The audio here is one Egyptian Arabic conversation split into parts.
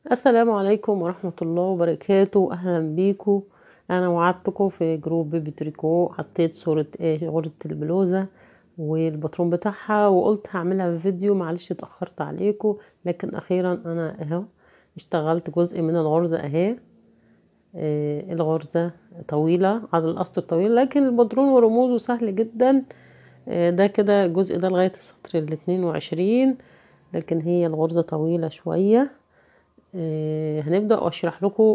السلام عليكم ورحمة الله وبركاته أهلا بيكم أنا وعدتكم في جروب بيبي تريكو حطيت صورة إيه غرزة البلوزة والباترون بتاعها وقلت هعملها في فيديو معلش اتأخرت عليكم لكن أخيرا أنا أهو اشتغلت جزء من الغرزة أهي إيه الغرزة طويلة عدد القصر طويل لكن الباترون ورموزه سهل جدا إيه ده كده الجزء ده لغاية السطر الاتنين وعشرين لكن هي الغرزة طويلة شوية آه هنبدأ أشرح لكم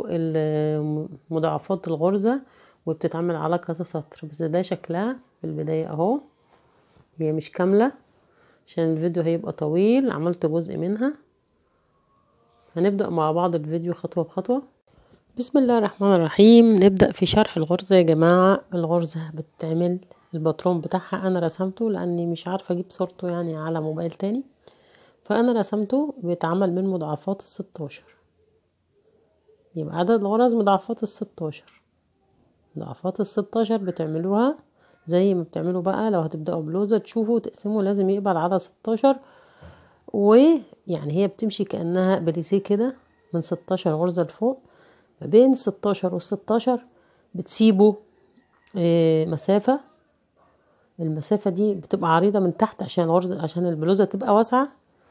مضاعفات الغرزة وبتتعمل على كذا سطر بس ده شكلها في البداية اهو هي مش كاملة عشان الفيديو هيبقى طويل عملت جزء منها هنبدأ مع بعض الفيديو خطوة بخطوة بسم الله الرحمن الرحيم نبدأ في شرح الغرزة يا جماعة الغرزة بتتعمل الباترون بتاعها أنا رسمته لأني مش عارفة أجيب صورته يعني على موبايل تاني فأنا رسمته بيتعمل من مضاعفات الستاشر يبقى عدد الغرز مضاعفات الستاشر مضاعفات الستاشر بتعملوها زي ما بتعملوا بقى لو هتبدأوا بلوزة تشوفوا تقسموا لازم يقبل عدد ستاشر ويعني هي بتمشي كأنها بليسيه كده من ستاشر غرزة لفوق ما بين ستاشر والستاشر بتسيبوا مسافة المسافة دي بتبقى عريضة من تحت عشان الغرزة عشان البلوزة تبقى واسعة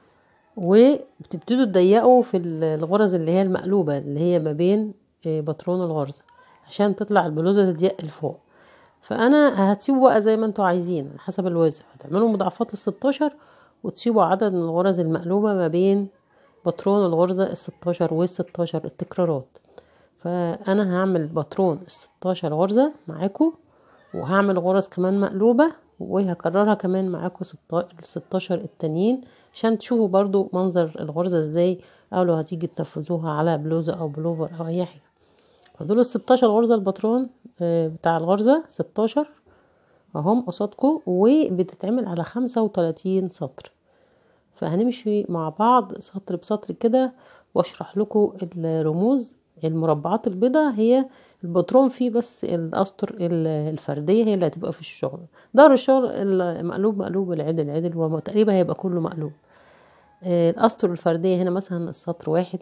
وبتبتدوا تضيقوا في الغرز اللي هي المقلوبة اللي هي ما بين باترون الغرزة عشان تطلع البلوزة تضيق لفوق فانا هتسيبوا بقى زي ما انتوا عايزين حسب الوزن هتعملوا مضاعفات الستاشر وتسيبوا عدد من الغرز المقلوبة ما بين باترون الغرزة الستاشر والستاشر التكرارات فانا هعمل باترون الستاشر غرزة معاكم وهعمل غرز كمان مقلوبة وهكررها كمان معاكم الستاشر التانيين عشان تشوفوا برضو منظر الغرزة ازاي او لو هتيجي تنفذوها على بلوزة او بلوفر او اي حاجة فدول الستاشر غرزة الباترون بتاع الغرزة ستاشر اهم قصادكم وبتتعمل على خمسة وتلاتين سطر فهنمشي مع بعض سطر بسطر كده واشرح لكم الرموز المربعات البيضاء هي الباترون فيه بس الاسطر الفرديه هي اللي هتبقى في الشغل ظهر الشغل المقلوب مقلوب العدل عدل وتقريبا هيبقى كله مقلوب الاسطر الفرديه هنا مثلا السطر واحد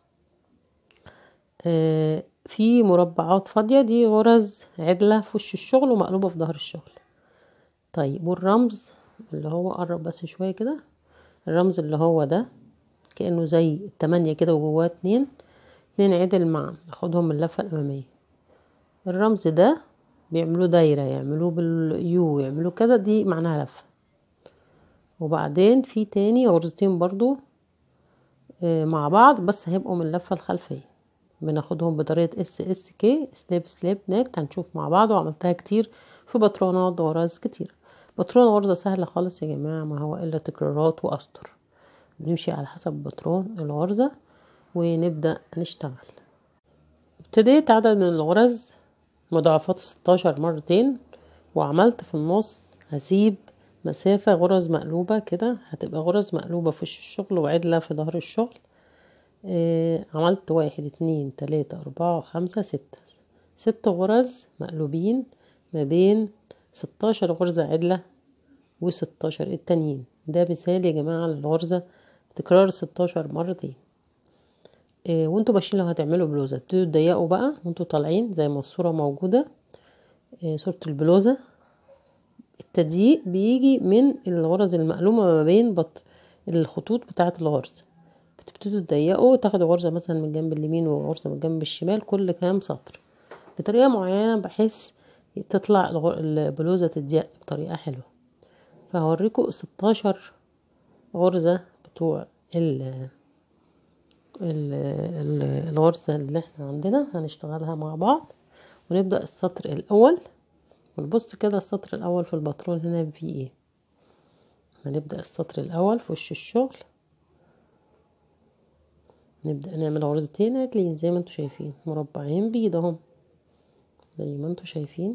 في مربعات فاضيه دي غرز عدله في وش الشغل ومقلوبه في ظهر الشغل طيب والرمز اللي هو قرب بس شويه كده الرمز اللي هو ده كانه زي التمانية كده وجواه اتنين اتنين عدل معا ناخدهم من اللفة الأمامية الرمز ده بيعملوه دايرة يعملوه باليو يعملوه كده دي معناها لفة وبعدين في تاني غرزتين برضو مع بعض بس هيبقوا من اللفة الخلفية بناخدهم بطريقة اس اس كي سليب سليب نت هنشوف مع بعض وعملتها كتير في باترونات وغرز كتير باترون غرزة سهلة خالص يا جماعة ما هو إلا تكرارات وأسطر بنمشي على حسب باترون الغرزة ونبدأ نشتغل ابتديت عدد من الغرز مضاعفات ستاشر مرتين وعملت في النص هسيب مسافة غرز مقلوبة كده هتبقى غرز مقلوبة في الشغل وعدلة في ظهر الشغل اه عملت واحد اتنين تلاتة اربعة خمسة ستة ست غرز مقلوبين ما بين ستاشر غرزة عدلة وستاشر التانيين ده مثال يا جماعة للغرزة تكرار ستاشر مرتين إيه وانتوا ماشيين لو هتعملوا بلوزة ابتدوا تضيقوا بقى وانتوا طالعين زي ما الصورة موجودة إيه صورة البلوزة التضييق بيجي من الغرز المقلومة ما بين بط الخطوط بتاعة الغرز بتبتدوا تضيقوا تاخدوا غرزة مثلا من الجنب اليمين وغرزة من الجنب الشمال كل كام سطر بطريقة معينة بحيث تطلع البلوزة تضيق بطريقة حلوة فهوريكم ستاشر غرزة بتوع ال الغرزة اللي احنا عندنا هنشتغلها مع بعض ونبدأ السطر الأول ونبص كده السطر الأول في الباترون هنا في ايه هنبدأ السطر الأول في وش الشغل نبدأ نعمل غرزتين عدلين زي ما انتوا شايفين مربعين بيض اهم زي ما انتوا شايفين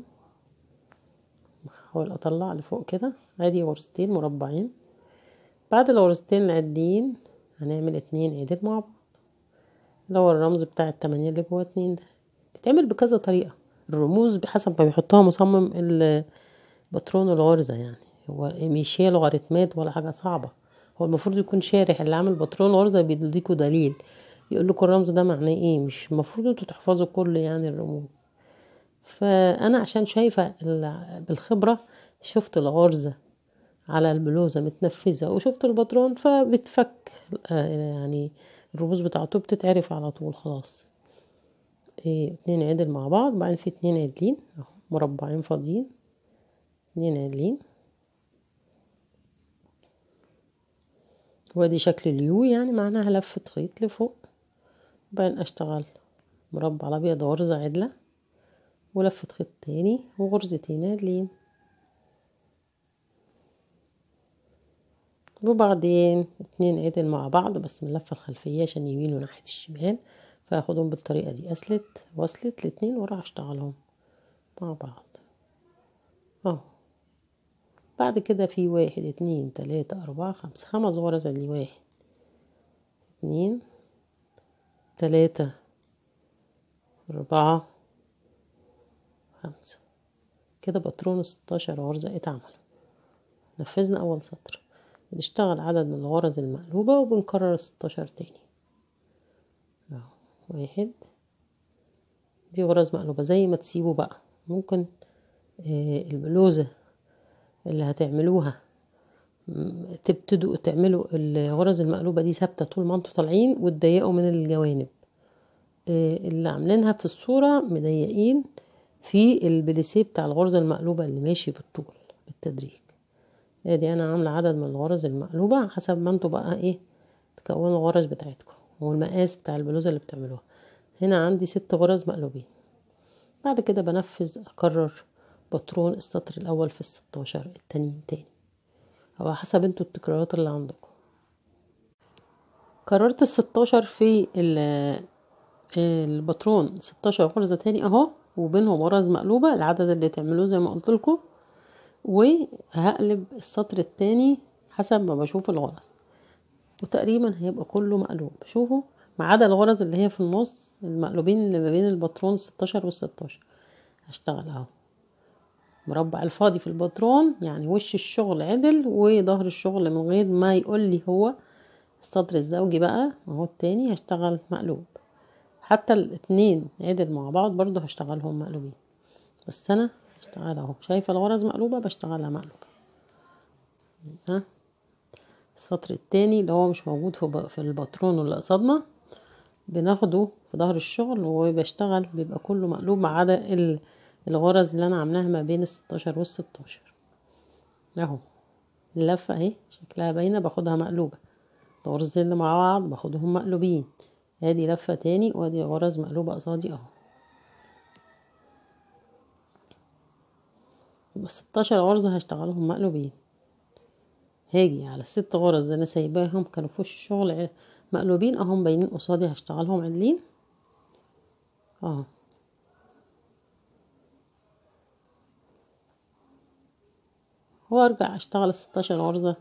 بحاول اطلع لفوق كده ادي غرزتين مربعين بعد الغرزتين العاديين هنعمل اتنين عدل مع بعض اللي هو الرمز بتاع التمانية اللي جوه اتنين ده بيتعمل بكذا طريقة الرموز بحسب ما بيحطها مصمم باترون الغرزة يعني هو مش هي لوغاريتمات ولا حاجة صعبة هو المفروض يكون شارح اللي عامل باترون غرزة بيديكوا دليل يقول لكم الرمز ده معناه ايه مش المفروض انتوا تحفظوا كل يعني الرموز فانا عشان شايفه بالخبره شفت الغرزه على البلوزه متنفذه وشفت البطرون فبتفك يعني الرموز بتاعته بتتعرف على طول خلاص ايه اتنين عدل مع بعض بعدين في اتنين عدلين اهو مربعين فاضيين اتنين عدلين وادي شكل اليو يعني معناها لفة خيط لفوق بعدين اشتغل مربع الابيض غرزة عدلة ولفة خيط تاني وغرزتين عدلين وبعدين اتنين عدل مع بعض بس من اللفة الخلفية عشان يمين وناحية الشمال فهاخدهم بالطريقة دي اسلت وصلت الاتنين وراح اشتغلهم مع بعض اهو بعد كده في واحد اتنين تلاتة اربعة خمسة خمس غرز اللي واحد اتنين تلاتة اربعة خمسة كده باترون ستاشر غرزة اتعمل نفذنا اول سطر بنشتغل عدد من الغرز المقلوبة وبنكرر ستاشر تاني اهو واحد دي غرز مقلوبة زي ما تسيبوا بقى ممكن آه البلوزة اللي هتعملوها تبتدوا تعملوا الغرز المقلوبة دي ثابتة طول ما انتوا طالعين وتضيقوا من الجوانب آه اللي عاملينها في الصورة مضيقين في البليسيه بتاع الغرزة المقلوبة اللي ماشي بالطول بالتدريج ادي انا عاملة عدد من الغرز المقلوبة حسب ما انتوا بقى ايه تكونوا الغرز بتاعتكم والمقاس بتاع البلوزة اللي بتعملوها هنا عندي ست غرز مقلوبين بعد كده بنفذ اكرر باترون السطر الاول في الستاشر التانيين تاني او حسب انتوا التكرارات اللي عندكم كررت الستاشر في الباترون ستاشر غرزة تاني اهو وبينهم غرز مقلوبة العدد اللي تعملوه زي ما قلت لكم وهقلب السطر التاني حسب ما بشوف الغرز وتقريبا هيبقى كله مقلوب شوفوا ما عدا الغرز اللي هي في النص المقلوبين اللي ما بين الباترون ستاشر والستاشر هشتغل اهو مربع الفاضي في الباترون يعني وش الشغل عدل وظهر الشغل من غير ما يقول لي هو السطر الزوجي بقى اهو التاني هشتغل مقلوب حتى الاتنين عدل مع بعض برضو هشتغلهم مقلوبين بس انا هشتغل اهو شايفه الغرز مقلوبه بشتغلها مقلوبه ها السطر التاني اللي هو مش موجود في في الباترون اللي قصادنا بناخده في ظهر الشغل وبشتغل بيبقى كله مقلوب ما عدا الغرز اللي انا عاملاها ما بين الستاشر والستاشر اهو اللفه اهي شكلها باينه باخدها مقلوبه الغرزتين اللي مع بعض باخدهم مقلوبين ادي لفه تاني وادي غرز مقلوبه قصادي اهو يبقى ستاشر غرزة هشتغلهم مقلوبين هاجي على الست غرز اللي انا سايباهم كانوا في وش الشغل مقلوبين اهم باينين قصادي هشتغلهم عدلين اهو وارجع اشتغل الستاشر غرزة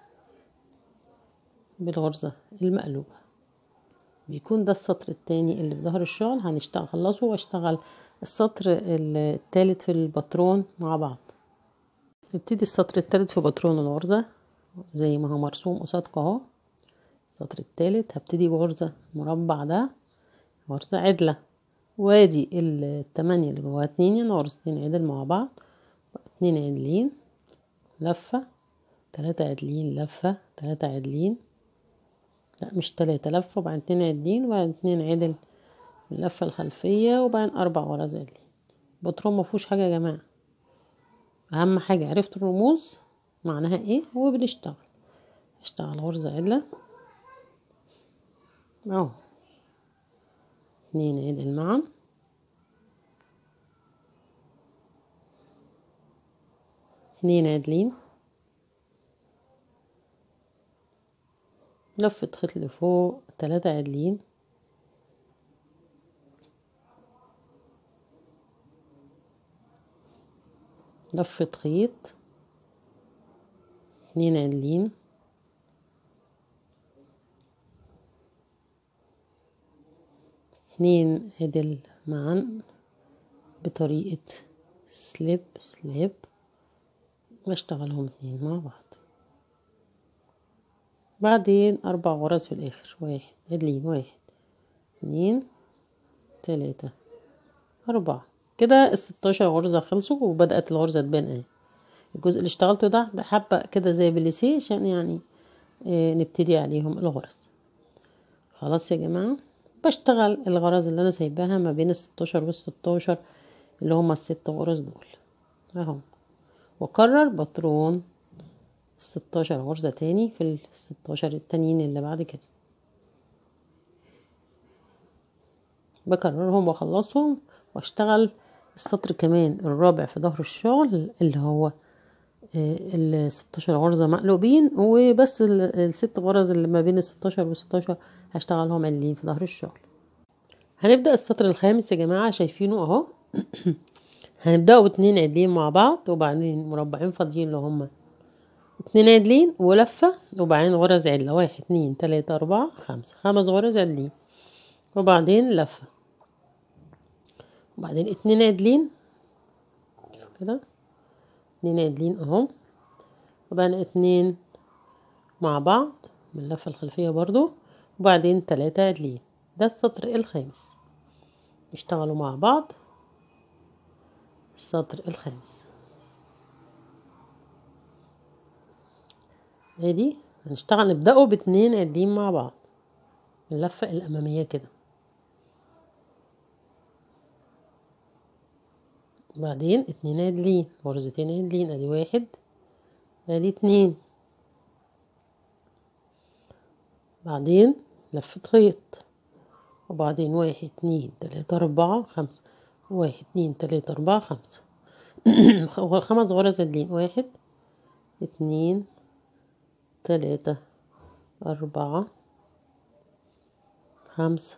بالغرزة المقلوبة بيكون ده السطر التاني اللي في ظهر الشغل هنشتغل خلصه واشتغل السطر التالت في الباترون مع بعض نبتدي السطر التالت في باترون الغرزة زي ما هو مرسوم قصادكم اهو السطر التالت هبتدي بغرزة مربع ده غرزة عدلة وادي التمانية اللي جواها اتنين يعني غرزتين عدل مع بعض اتنين عدلين لفة تلاتة عدلين لفة تلاتة عدلين لا مش تلاتة لفة وبعدين اتنين عدلين وبعدين اتنين عدل اللفة الخلفية وبعدين أربع غرز عدلين بطرون مفهوش حاجة يا جماعة أهم حاجة عرفت الرموز معناها ايه وبنشتغل اشتغل غرزة عدلة اهو اتنين عدل معا اتنين عدلين لفة خيط لفوق تلاتة عدلين لفة خيط اتنين عدلين اتنين عدل معا بطريقة سليب سليب بشتغلهم اتنين مع بعض بعدين أربع غرز في الآخر واحد عدلين واحد اتنين تلاتة أربعة كده الستاشر غرزة خلصوا وبدأت الغرزة تبان اهي الجزء اللي اشتغلته ده ده حبة كده زي بليسيه عشان يعني اه نبتدي عليهم الغرز خلاص يا جماعة بشتغل الغرز اللي انا سايباها ما بين الستاشر والستاشر اللي هما الست غرز دول اهو واكرر باترون الستاشر غرزة تاني في الستاشر التانيين اللي بعد كده بكررهم واخلصهم واشتغل السطر كمان الرابع في ظهر الشغل اللي هو الستاشر غرزة مقلوبين وبس الست غرز اللي ما بين الستاشر والستاشر هشتغلهم عدلين في ظهر الشغل هنبدأ السطر الخامس يا جماعة شايفينه اهو هنبدأه باتنين عدلين مع بعض وبعدين مربعين فاضيين اللي هما اتنين عدلين ولفة وبعدين غرز عدلة واحد اتنين تلاتة أربعة خمسة خمس غرز عدلين وبعدين لفة وبعدين اتنين عدلين شوف كده اتنين عدلين اهو وبعدين اتنين مع بعض من اللفة الخلفية برضو وبعدين تلاتة عدلين ده السطر الخامس اشتغلوا مع بعض السطر الخامس ادي هنشتغل نبدأه باتنين عدلين مع بعض اللفة الأمامية كده بعدين اتنين عدلين غرزتين عدلين ادي واحد ادي اتنين بعدين لفة خيط وبعدين واحد اتنين تلاتة أربعة خمسة واحد اتنين تلاتة أربعة خمسة خمس غرز عدلين واحد اتنين تلاتة أربعة خمسة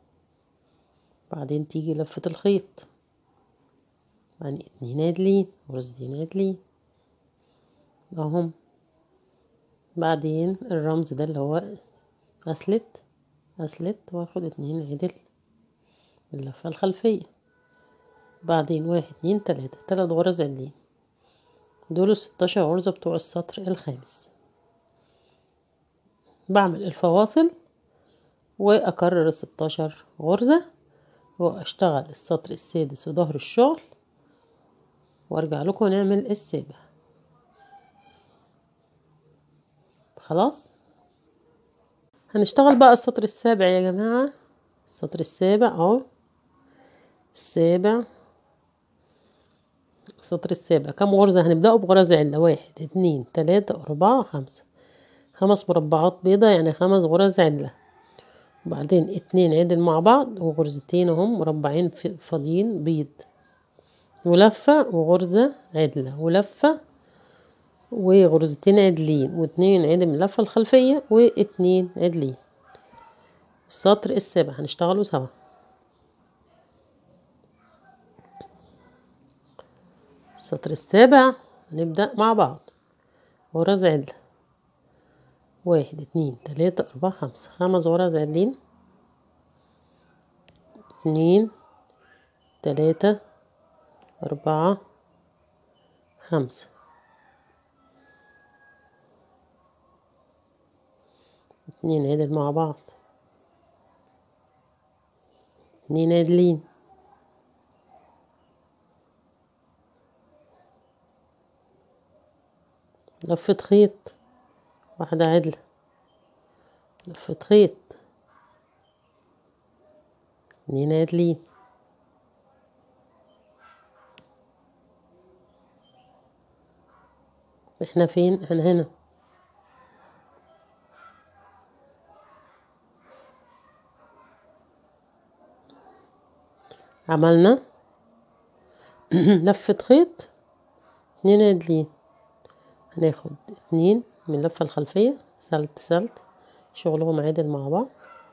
بعدين تيجي لفة الخيط بعدين اتنين عدلين غرزتين عدلين اهم بعدين الرمز ده اللي هو أسلت أسلت واخد اتنين عدل اللفة الخلفية بعدين واحد اتنين تلاتة تلات غرز عدلين دول الستاشر غرزة بتوع السطر الخامس بعمل الفواصل وأكرر الستاشر غرزة وأشتغل السطر السادس في ظهر الشغل وارجع لكم نعمل السابع خلاص هنشتغل بقى السطر السابع يا جماعة السطر السابع اهو السابع السطر السابع كم غرزة هنبدأه بغرز علة واحد اتنين تلاتة أربعة خمسة خمس مربعات بيضة يعني خمس غرز علة وبعدين اتنين عدل مع بعض وغرزتين اهم مربعين فاضيين بيض ولفة وغرزة عدلة ولفة وغرزتين عدلين واتنين عدل من اللفة الخلفية واتنين عدلين السطر السابع هنشتغلوا سوا السطر السابع هنبدأ مع بعض غرز عدلة واحد اتنين تلاتة أربعة خمسة خمس غرز عدلين اتنين تلاتة أربعة خمسة اتنين عدل مع بعض اتنين عدلين لفة خيط واحدة عدلة لفة خيط اتنين عدلين احنا فين احنا هنا عملنا لفة خيط اتنين عدلين هناخد اتنين من اللفة الخلفية سلت سلت شغلهم عدل مع بعض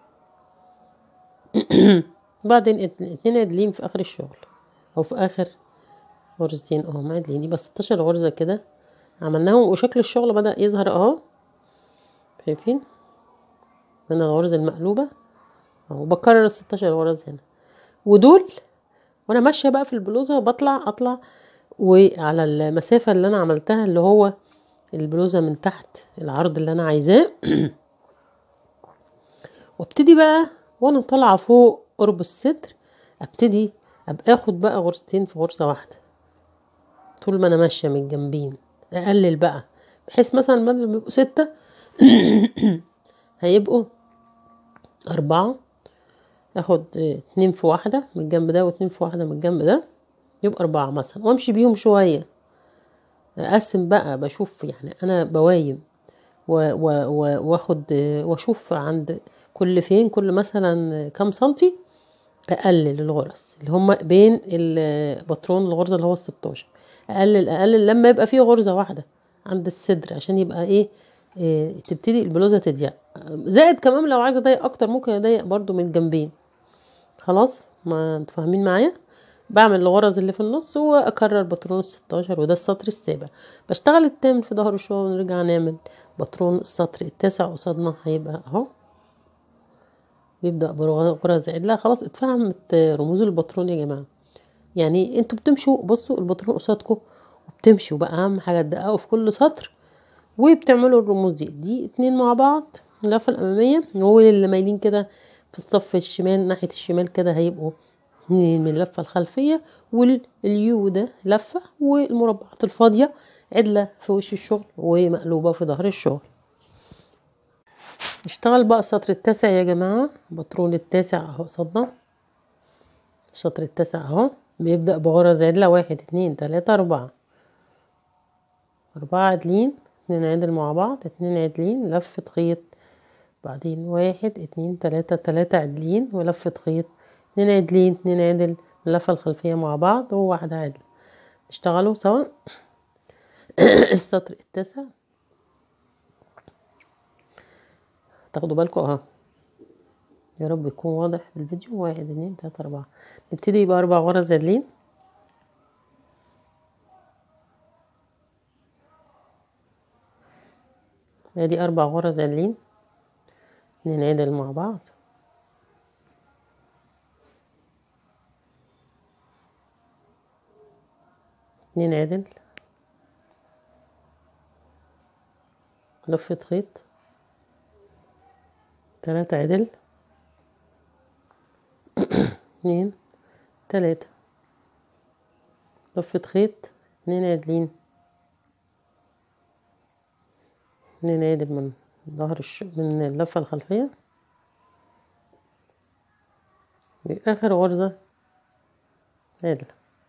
بعدين اتنين عدلين في اخر الشغل او في اخر غرزتين اهم عدلين يبقى ستاشر غرزة كده عملناهم وشكل الشغل بدأ يظهر اهو شايفين من الغرز المقلوبة اهو بكرر الستاشر غرز هنا ودول وانا ماشية بقى في البلوزة بطلع اطلع وعلى المسافة اللي انا عملتها اللي هو البلوزة من تحت العرض اللي انا عايزاه وابتدي بقى وانا طالعة فوق قرب الصدر ابتدي ابقى اخد بقى غرزتين في غرزة واحدة طول ما انا ماشية من الجنبين اقلل بقى بحيث مثلا بدل ما يبقوا ستة هيبقوا أربعة اخد اتنين في واحدة من الجنب ده واتنين في واحدة من الجنب ده يبقى أربعة مثلا وامشي بيهم شوية اقسم بقى بشوف يعني انا بوايم واخد واشوف عند كل فين كل مثلا كام سنتي اقلل الغرز اللي هم بين الباترون الغرزه اللي هو الستاشر اقلل اقلل لما يبقى فيه غرزه واحده عند الصدر عشان يبقى ايه, إيه تبتدي البلوزه تضيق زائد كمان لو عايزه اضيق اكتر ممكن اضيق برضو من الجنبين خلاص ما انتوا فاهمين معايا بعمل الغرز اللي في النص واكرر باترون الستاشر وده السطر السابع بشتغل التامن في ظهر شويه ونرجع نعمل باترون السطر التاسع قصادنا هيبقى اهو بيبدأ بغرز عدلة خلاص اتفهمت رموز الباترون يا جماعة يعني انتوا بتمشوا بصوا الباترون قصادكم وبتمشوا بقى اهم حاجة تدققوا في كل سطر وبتعملوا الرموز دي دي اتنين مع بعض اللفة الأمامية وهو اللي مايلين كده في الصف الشمال ناحية الشمال كده هيبقوا اتنين من اللفة الخلفية واليو ده لفة والمربعات الفاضية عدلة في وش الشغل ومقلوبة في ظهر الشغل نشتغل بقى السطر التاسع يا جماعة باترون التاسع اهو قصادنا السطر التاسع اهو بيبدأ بغرز عدلة واحد اتنين تلاتة اربعة اربعة عدلين اتنين عدل مع بعض اتنين عدلين لفة خيط بعدين واحد اتنين تلاتة تلاتة عدلين ولفة خيط اتنين عدلين اتنين عدل اللفة الخلفية مع بعض وواحدة عدل نشتغلوا سوا السطر التاسع تاخدوا بالكم اهو يا رب يكون واضح في الفيديو واحد اتنين تلاتة اربعة نبتدي يبقى اربع غرز عدلين ادي اربع غرز عدلين اتنين عدل مع بعض اتنين عدل لفة خيط تلاتة عدل اتنين تلاتة لفة خيط اتنين عدلين اتنين عدل من ظهر الش... من اللفة الخلفية اخر غرزة عدل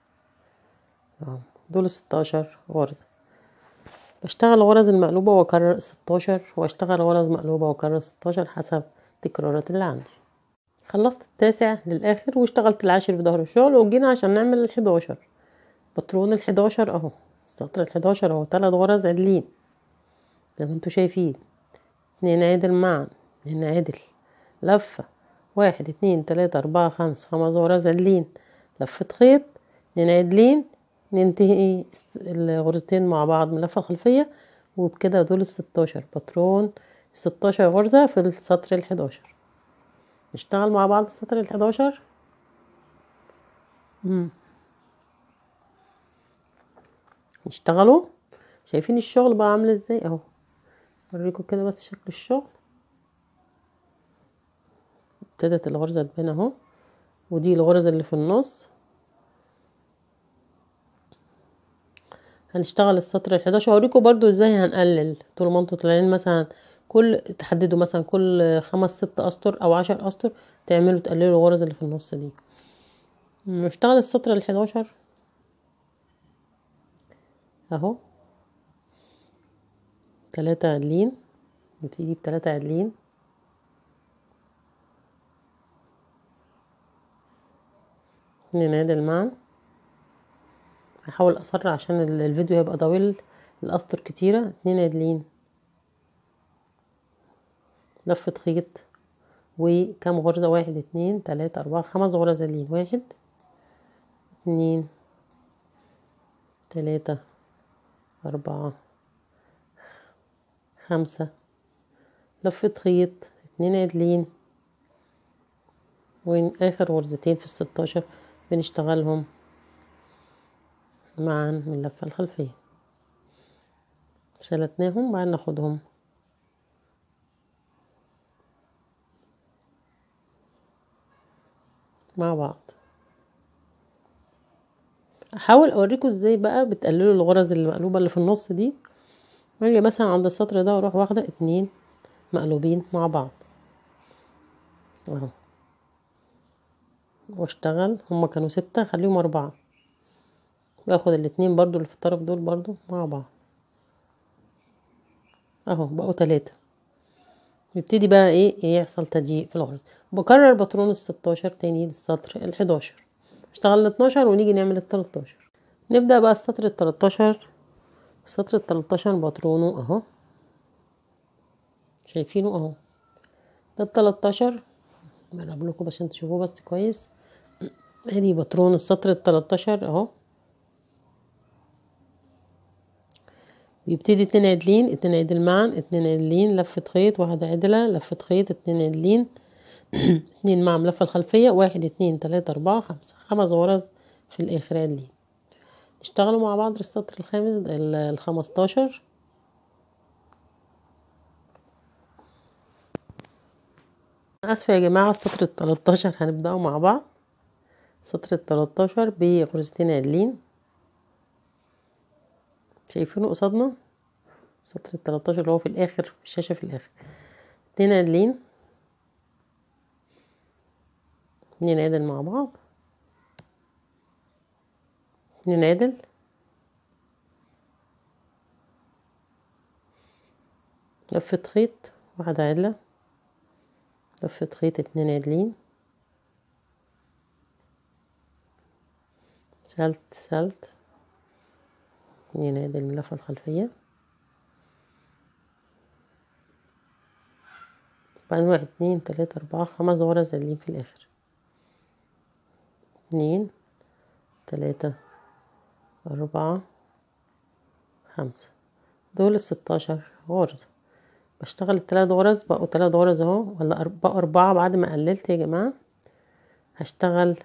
دول ستاشر غرزة بشتغل غرز المقلوبة واكرر ستاشر واشتغل غرز مقلوبة واكرر ستاشر حسب التكرارات اللي عندي خلصت التاسع للاخر واشتغلت العاشر في ظهر الشغل وجينا عشان نعمل الحداشر باترون الحداشر اهو سطر الحداشر اهو تلات غرز عدلين زي ما انتوا شايفين اتنين عدل معا اتنين عدل لفة واحد اتنين تلاتة اربعة خمسة خمس غرز عدلين لفة خيط اتنين عدلين ننتهي الغرزتين مع بعض من اللفة الخلفية وبكده دول الستاشر باترون الستاشر غرزة في السطر الحداشر نشتغل مع بعض السطر الحداشر نشتغلوا شايفين الشغل بقى عامل ازاي اهو اوريكم كده بس شكل الشغل ابتدت الغرزة تبان اهو ودي الغرز اللي في النص هنشتغل السطر الحداشر هوريكم برضو ازاي هنقلل طول ما انتوا طالعين مثلا كل تحددوا مثلا كل خمس ست اسطر او عشر اسطر تعملوا تقللوا الغرز اللي في النص دي نشتغل السطر الحداشر اهو تلاتة عدلين نبتدي بتلاتة عدلين اتنين عدل معا هحاول اسرع عشان الفيديو هيبقى طويل الاسطر كتيرة اتنين عدلين لفة خيط وكام غرزة واحد اتنين تلاتة اربعة خمس غرز عدلين واحد اتنين تلاتة اربعة خمسة لفة خيط اتنين عدلين واخر غرزتين في الستاشر بنشتغلهم معا من اللفة الخلفية شلتناهم بعد ناخدهم مع بعض احاول اوريكم ازاي بقى بتقللوا الغرز اللي مقلوبه اللي في النص دي اجي مثلا عند السطر ده واروح واخده اتنين مقلوبين مع بعض اهو واشتغل هما كانوا ستة خليهم اربعة باخد الاتنين برضو اللي في الطرف دول برضو مع بعض اهو بقوا تلاتة يبتدي بقى ايه يحصل تضييق في الغرز بكرر باترون الستاشر تاني للسطر الحداشر اشتغل الاتناشر ونيجي نعمل التلاتاشر نبدأ بقى السطر التلاتاشر السطر التلاتاشر باترونه اهو شايفينه اهو ده التلاتاشر بقرب لكم عشان تشوفوه بس كويس ادي باترون السطر التلاتاشر اهو بيبتدي اتنين عدلين اتنين عدل معا اتنين عدلين لفة خيط واحدة عدلة لفة خيط اتنين عدلين اتنين مع ملفة الخلفية واحد اتنين تلاتة اربعة خمسة خمس غرز في الاخر عدلين نشتغلوا مع بعض السطر الخامس الخمستاشر اسفة يا جماعة السطر التلاتاشر هنبدأه مع بعض سطر التلاتاشر بغرزتين عدلين شايفينه قصادنا سطر التلاتاشر اللي هو في الاخر في الشاشة في الاخر اتنين عدلين اتنين عدل مع بعض اتنين عدل لفة خيط واحدة عدلة لفة خيط اتنين عدلين سلت سلت اتنين عدل من اللفة الخلفية بعدين واحد اتنين تلاتة اربعة خمس غرز عدلين في الاخر اتنين تلاتة أربعة خمسة دول الستاشر غرزة بشتغل التلات غرز بقوا تلات غرز اهو ولا بقوا أربعة بعد ما قللت يا جماعة هشتغل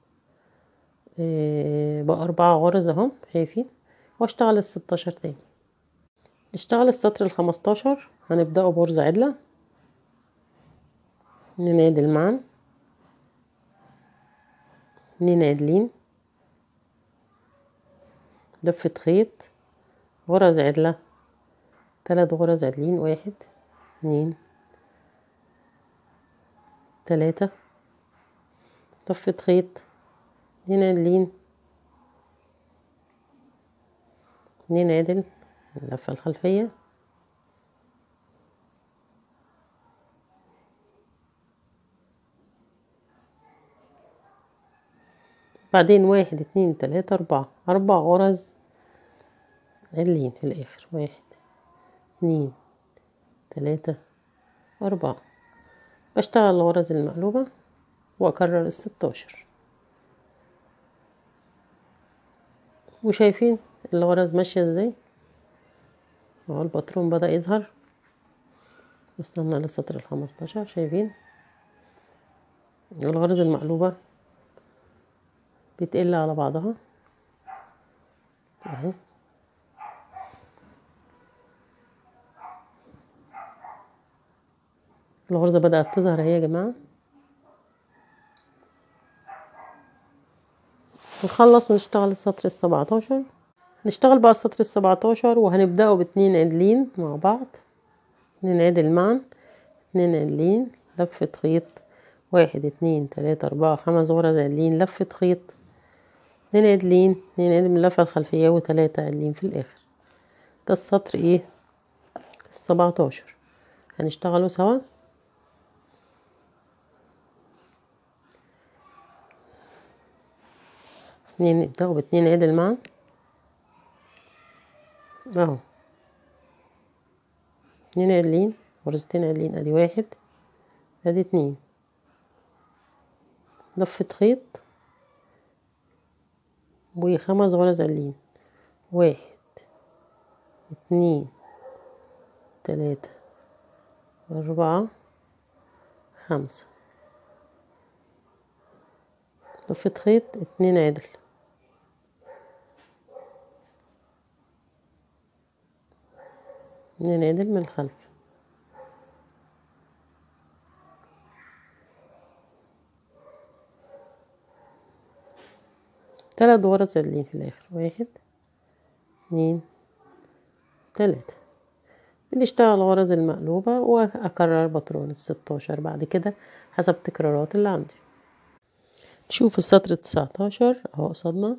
إيه بقوا أربعة غرز اهو شايفين واشتغل الستاشر تاني نشتغل السطر الخمستاشر هنبدأه بغرزة عدلة اتنين عدل معا اتنين عدلين لفة خيط غرز عدلة تلات غرز عدلين واحد اتنين تلاتة لفة خيط اتنين عدلين اتنين عدل اللفة الخلفية بعدين واحد اتنين تلاتة اربعة اربع غرز عدلين في الاخر واحد اتنين تلاتة اربعة بشتغل الغرز المقلوبة واكرر الستاشر وشايفين الغرز ماشية ازاي اهو الباترون بدأ يظهر وصلنا للسطر الخمستاشر شايفين الغرز المقلوبة بتقل على بعضها اهي الغرزة بدأت تظهر اهي يا جماعة نخلص ونشتغل السطر السبعتاشر نشتغل بقى السطر السبعتاشر وهنبدأه باتنين عدلين مع بعض اتنين عدل معا اتنين عدلين لفة خيط واحد اتنين تلاتة اربعة خمس غرز عدلين لفة خيط اتنين عدلين اتنين عدل من اللفة الخلفية وتلاتة عدلين في الاخر ده السطر ايه السبعتاشر هنشتغلوا سوا اتنين نبدأوا باتنين عدل معا اهو اتنين عدلين غرزتين عدلين ادي واحد ادي اتنين لفة خيط وخمس غرز عدلين واحد اتنين تلاتة أربعة خمسة لفة خيط اتنين عدل اتنين عدل من الخلف تلات غرز عدلين في الاخر واحد اتنين تلاتة بنشتغل الغرز المقلوبة واكرر بطرون الستاشر بعد كده حسب التكرارات اللي عندي نشوف السطر التسعتاشر اهو قصادنا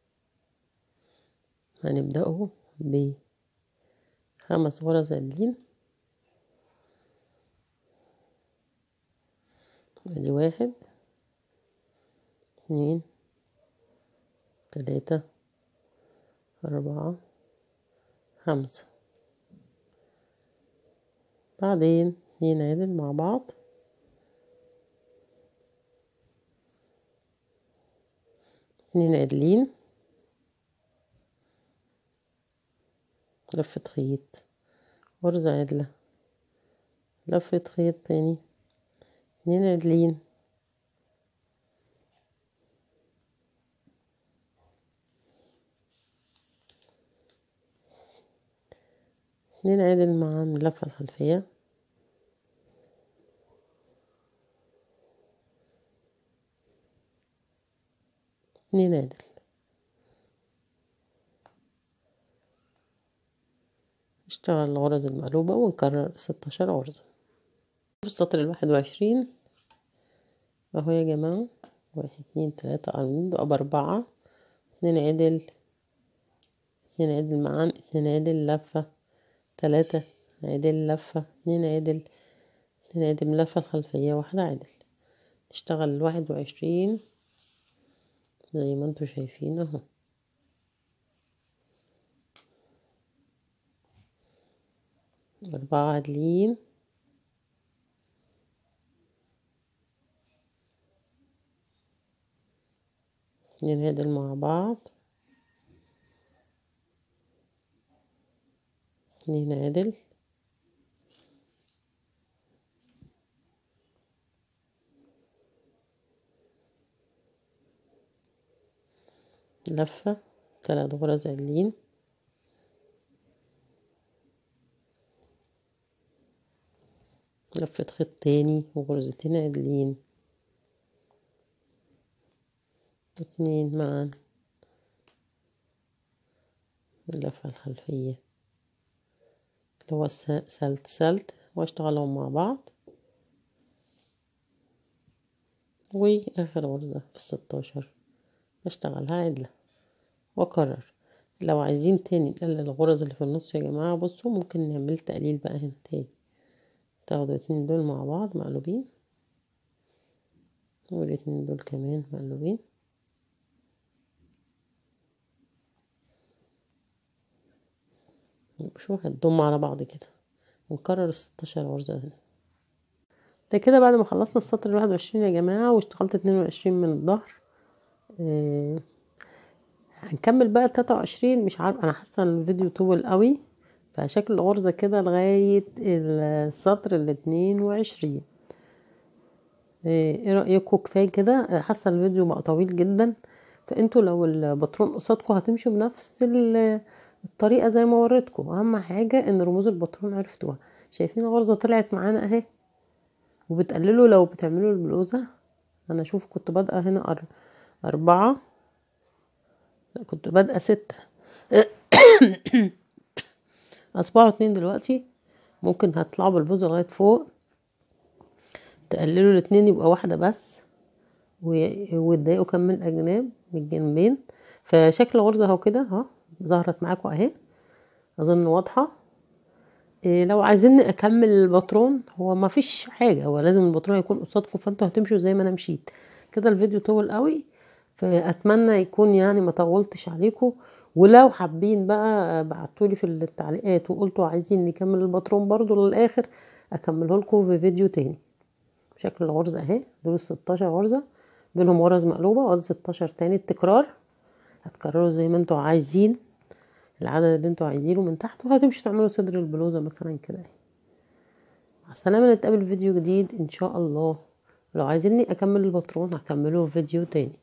هنبدأه بخمس غرز عدلين ادي واحد اتنين تلاتة أربعة خمسة بعدين اتنين عدل مع بعض اتنين عدلين لفة خيط غرزة عدلة لفة خيط تاني اتنين عدلين اتنين عدل مع اللفة الخلفية اتنين عدل نشتغل الغرز المقلوبة ونكرر ستاشر غرزة في السطر الواحد وعشرين اهو يا جماعة واحد اتنين تلاتة أربعين بقى بأربعة اتنين عدل اتنين عدل معا اتنين عدل لفة تلاتة عدل لفة اتنين عدل اتنين عدل من اللفة الخلفية واحدة عدل نشتغل الواحد وعشرين زي ما انتوا شايفين اهو أربعة عادلين اتنين عدل مع بعض اتنين عدل لفة تلات غرز عدلين لفة خيط تاني وغرزتين عدلين اتنين معا اللفة الخلفية اللي هو سلت سلت واشتغلهم مع بعض واخر غرزة في الستاشر بشتغلها عدلة واكرر لو عايزين تاني نقلل الغرز اللي في النص يا جماعة بصوا ممكن نعمل تقليل بقى هنا تاني تاخدوا الاتنين دول مع بعض مقلوبين والاتنين دول كمان مقلوبين شو هتضم على بعض كده ونكرر الستاشر غرزة هنا ده كده بعد ما خلصنا السطر الواحد وعشرين يا جماعة واشتغلت اتنين وعشرين من الظهر آه هنكمل بقى تلاتة وعشرين مش عارف انا حاسة ان الفيديو طول قوي فشكل الغرزة كده لغاية السطر الاتنين وعشرين ايه رأيكم كفاية كده حاسة الفيديو بقى طويل جدا فانتوا لو الباترون قصادكم هتمشوا بنفس الطريقة زي ما وريتكم اهم حاجة ان رموز الباترون عرفتوها شايفين الغرزة طلعت معانا اهي وبتقللوا لو بتعملوا البلوزة انا اشوف كنت بادئة هنا أر... اربعة لا كنت بادئة ستة اصبحوا اتنين دلوقتي ممكن هتطلعوا بالبلوزة لغاية فوق تقللوا الاتنين يبقى واحدة بس وتضايقوا كم من الاجناب من الجنبين فشكل الغرزة اهو كده اهو ظهرت معاكم اهي اظن واضحة إيه لو عايزين اكمل الباترون هو ما فيش حاجة هو لازم الباترون يكون قصادكم فانتوا هتمشوا زي ما انا مشيت كده الفيديو طول قوي فاتمنى يكون يعني ما طولتش عليكم ولو حابين بقى بعتولي في التعليقات وقلتوا عايزين نكمل الباترون برضو للاخر اكمله لكم في فيديو تاني شكل الغرزة اهي دول الستاشر غرزة بينهم غرز مقلوبة وادي ستاشر تاني التكرار هتكرروا زي ما انتوا عايزين العدد اللي انتوا عايزينه من تحت وهتمشوا تعملوا صدر البلوزة مثلا كده مع السلامة نتقابل في فيديو جديد ان شاء الله لو عايزيني اكمل الباترون هكمله في فيديو تاني